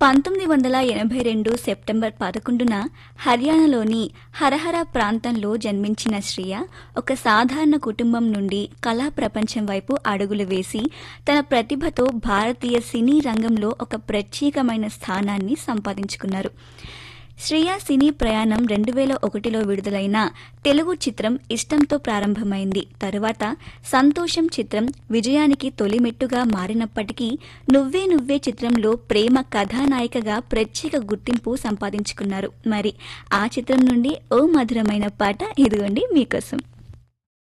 పంతొమ్మిది వందల ఎనభై రెండు సెప్టెంబర్ పదకొండున హర్యానాలోని హరహర ప్రాంతంలో జన్మించిన శ్రియ ఒక సాధారణ కుటుంబం నుండి కళా ప్రపంచం వైపు అడుగులు వేసి తన ప్రతిభతో భారతీయ సినీ రంగంలో ఒక ప్రత్యేకమైన స్థానాన్ని సంపాదించుకున్నారు శ్రియ సినీ ప్రయాణం రెండు వేల ఒకటిలో విడుదలైన తెలుగు చిత్రం ఇష్టంతో ప్రారంభమైంది తరువాత సంతోషం చిత్రం విజయానికి తొలిమెట్టుగా మారినప్పటికీ నువ్వే నువ్వే చిత్రంలో ప్రేమ కథానాయికగా ప్రత్యేక గుర్తింపు సంపాదించుకున్నారు మరి ఆ చిత్రం నుండి ఓ మధురమైన పాట ఇదిగోండి మీకోసం